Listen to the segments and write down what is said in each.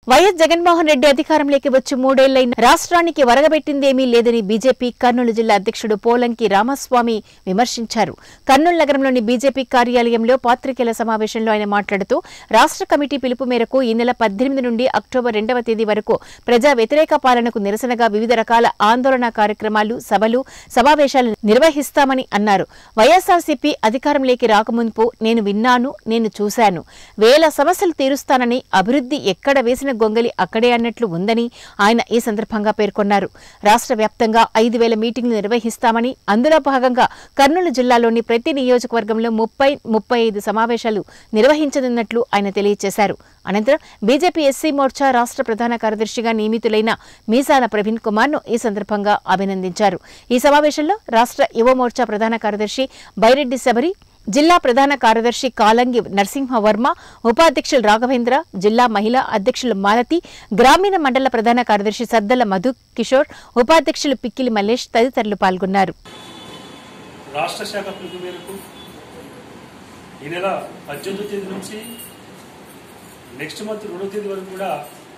YS Jaganmohan Reddy అధికారంలోకి వచ్చి మూడేళ్లైన రాష్ట్రానికి వరగబెట్టిందేమీ లేదని బీజేపీ కర్నూలు జిల్లా అధ్యక్షుడు పోలంకి రామస్వామి విమర్శించారు కర్నూలు నగరంలోని బీజేపీ కార్యాలయంలో పాత్రికేయుల సమావేశంలో ఆయన మాట్లాడుతూ రాష్ట్ర కమిటీ పిలుపు మేరకు ఈ నెల పద్దెనిమిది నుండి అక్టోబర్ రెండవ తేదీ వరకు ప్రజా వ్యతిరేక పాలనకు నిరసనగా వివిధ రకాల ఆందోళన కార్యక్రమాలు సభలు సమావేశాలు నిర్వహిస్తామని అన్నారు వైఎస్ఆర్సీపీ అధికారంలోకి రాకముందు నేను విన్నాను నేను చూశాను వేల సమస్యలు తీరుస్తానని అభివృద్ధి ఎక్కడ వేసిన గొంగలి అక్కడే అన్నట్లు ఉందని ఆయన ఈ సందర్భంగా పేర్కొన్నారు రాష్ట్ర వ్యాప్తంగా ఐదు వేల మీటింగ్లు నిర్వహిస్తామని అందులో భాగంగా కర్నూలు జిల్లాలోని ప్రతి నియోజకవర్గంలో ముప్పై ముప్పై ఐదు సమావేశాలు నిర్వహించనున్నట్లు ఆయన తెలియజేశారు అనంతరం బీజేపీ ఎస్సీ మోర్చా రాష్ట్ర ప్రధాన కార్యదర్శిగా నియమితులైన మీసాల ప్రవీణ్ కుమార్ ను ఈ సందర్భంగా అభినందించారు ఈ సమావేశంలో రాష్ట్ర యువ మోర్చా ప్రధాన కార్యదర్శి బైరెడ్డి శబరి జిల్లా ప్రధాన కార్యదర్శి కాలంగి నరసింహవర్మ ఉపాధ్యక్షులు రాఘవేంద్ర జిల్లా మహిళా అధ్యక్షులు మాలతి గ్రామీణ మండల ప్రధాన కార్యదర్శి సద్దల మధు కిషోర్ ఉపాధ్యక్షులు పిక్కిలి మల్లేష్ తదితరులు పాల్గొన్నారు రాష్ట్ర శాఖ పిలుపు మేరకు ఈ నెల పద్దెనిమిదో తేదీ నుంచి నెక్స్ట్ మంత్ రెండో తేదీ వరకు కూడా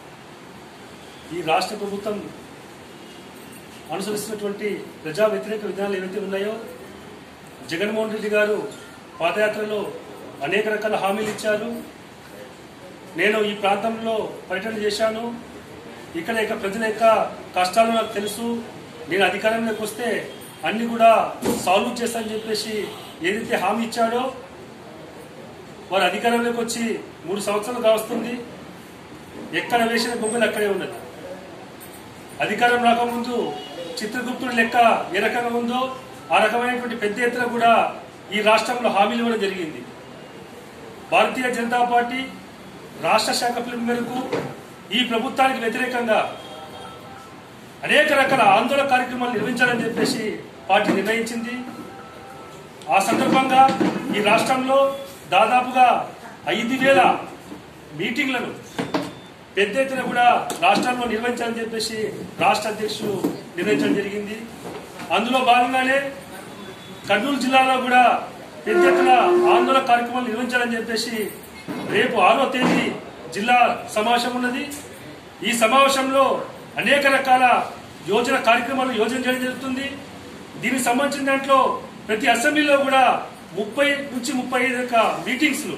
ఈ రాష్ట్ర ప్రభుత్వం అనుసరిస్తున్నటువంటి ప్రజా వ్యతిరేక విధానాలు ఏవైతే ఉన్నాయో జగన్మోహన్ రెడ్డి గారు పాదయాత్రలో అనేక రకాల హామీలు ఇచ్చారు నేను ఈ ప్రాంతంలో పర్యటన చేశాను ఇక్కడ యొక్క ప్రజల యొక్క కష్టాలు నాకు తెలుసు నేను అధికారంలోకి వస్తే అన్ని కూడా సాల్వ్ చేస్తానని చెప్పేసి ఏదైతే హామీ ఇచ్చాడో వారు అధికారంలోకి వచ్చి మూడు సంవత్సరాలు కావస్తుంది ఎక్కడ వేసిన గుంపులు అక్కడే ఉన్నది అధికారం రాకముందు చిత్రగుప్తుడి లెక్క ఏ రకంగా ఉందో ఆ రకమైనటువంటి పెద్ద ఎత్తున కూడా ఈ రాష్ట్రంలో హామీలు ఇవ్వడం జరిగింది భారతీయ జనతా పార్టీ రాష్ట్ర శాఖ పిలుపు మేరకు ఈ ప్రభుత్వానికి వ్యతిరేకంగా అనేక రకాల ఆందోళన కార్యక్రమాలు నిర్వహించాలని చెప్పేసి పార్టీ నిర్ణయించింది ఆ సందర్భంగా ఈ రాష్ట్రంలో దాదాపుగా ఐదు వేల మీటింగ్లను పెద్ద ఎత్తున కూడా రాష్ట్రంలో నిర్వహించాలని చెప్పేసి రాష్ట్ర అధ్యక్షులు నిర్ణయించడం జరిగింది అందులో భాగంగానే కర్నూలు జిల్లాలో కూడా పెద్ద ఎత్తున ఆందోళన కార్యక్రమాలు నిర్వహించాలని చెప్పేసి రేపు ఆరో తేదీ జిల్లా సమావేశం ఉన్నది ఈ సమావేశంలో అనేక రకాల యోజన కార్యక్రమాలు యోజన చేయడం జరుగుతుంది దీనికి సంబంధించిన దాంట్లో ప్రతి అసెంబ్లీలో కూడా ముప్పై నుంచి ముప్పై ఐదు యొక్క మీటింగ్స్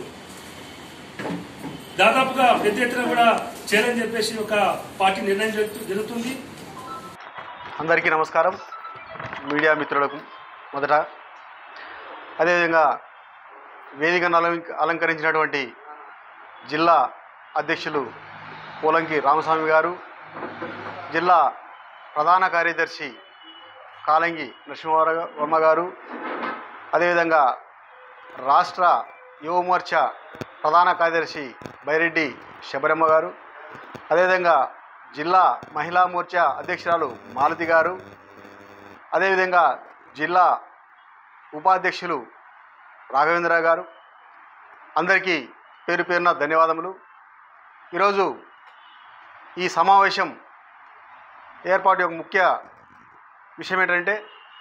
దాదాపుగా పెద్ద ఎత్తున కూడా చేయాలని చెప్పేసి ఒక పార్టీ నిర్ణయం జరుగు- జరుగుతుంది అందరికీ నమస్కారం మీడియా మిత్రులకు మొదట అదేవిధంగా వేదికను అలం- అలంకరించినటువంటి జిల్లా అధ్యక్షులు పోలంకి రామస్వామి గారు జిల్లా ప్రధాన కార్యదర్శి కాలంగి నరసింహవర వర్మ గారు అదేవిధంగా రాష్ట్ర యువ మోర్చా ప్రధాన కార్యదర్శి బైరెడ్డి శబరమ్మ గారు అదేవిధంగా జిల్లా మహిళా మోర్చా అధ్యక్షురాలు మాలతి గారు అదేవిధంగా జిల్లా ఉపాధ్యక్షులు రాఘవేంద్ర గారు అందరికీ పేరు పేరున ధన్యవాదములు ఈరోజు ఈ సమావేశం ఏర్పాటు యొక్క ముఖ్య విషయం ఏంటంటే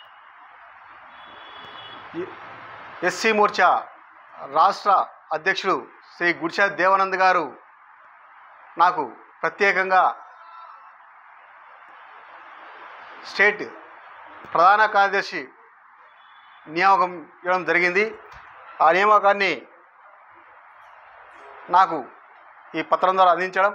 ఈ- ఎస్సీ మోర్చా రాష్ట్ర అధ్యక్షుడు శ్రీ గుడిశా దేవానంద్ గారు నాకు ప్రత్యేకంగా స్టేట్ ప్రధాన కార్యదర్శి నియామకం ఇవ్వడం జరిగింది ఆ నియామకాన్ని నాకు ఈ పత్రం ద్వారా అందించడం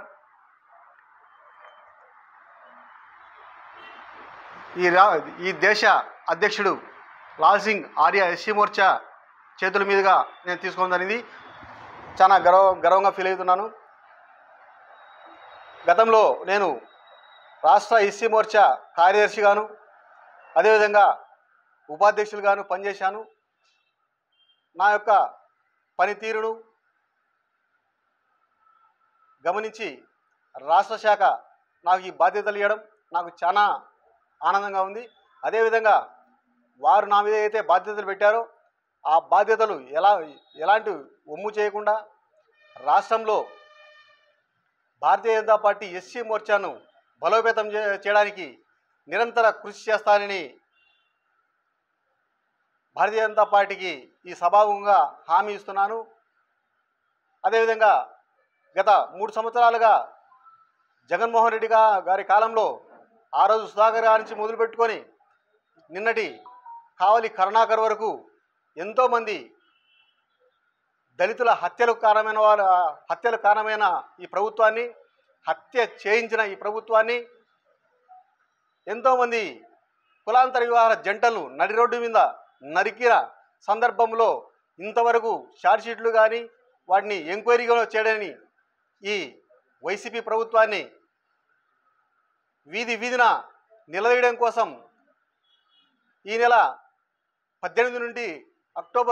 ఈ రా ఈ దేశ అధ్యక్షుడు లాల్ సింగ్ ఆర్య ఎస్సీ మోర్చా చేతుల మీదుగా నేను తీసుకోవడం జరిగింది చాలా గర్వ గర్వంగా ఫీల్ అవుతున్నాను గతంలో నేను రాష్ట్ర ఎస్సీ మోర్చా కార్యదర్శిగాను అదేవిధంగా ఉపాధ్యక్షులుగాను పనిచేశాను నా యొక్క పనితీరును గమనించి రాష్ట్ర శాఖ నాకు ఈ బాధ్యతలు ఇవ్వడం నాకు చాలా ఆనందంగా ఉంది అదేవిధంగా వారు నా మీద అయితే బాధ్యతలు పెట్టారో ఆ బాధ్యతలు ఎలా ఎలాంటి ఒమ్ము చేయకుండా రాష్ట్రంలో భారతీయ జనతా పార్టీ ఎస్సీ మోర్చాను బలోపేతం చే- చేయడానికి నిరంతర కృషి చేస్తానని భారతీయ జనతా పార్టీకి ఈ సభాముఖంగా హామీ ఇస్తున్నాను అదేవిధంగా గత మూడు సంవత్సరాలుగా జగన్మోహన్ రెడ్డి గా- గారి కాలంలో ఆ రోజు సుధాకర్ గారి నుంచి మొదలుపెట్టుకొని నిన్నటి కావలి కరుణాకర్ వరకు ఎంతోమంది దళితుల హత్యలకు కారణమైన వారు హత్యలకు కారణమైన ఈ ప్రభుత్వాన్ని హత్య చేయించిన ఈ ప్రభుత్వాన్ని ఎంతోమంది కులాంతర వివాహ జంటలు నడి రోడ్డు మీద నరికిన సందర్భంలో ఇంతవరకు షార్ట్షీట్లు కానీ వాటిని ఎంక్వైరీగా చేయడని ఈ వైసీపీ ప్రభుత్వాన్ని వీధి వీధిన నిలదీయడం కోసం ఈ నెల పద్దెనిమిది నుండి అక్టోబర్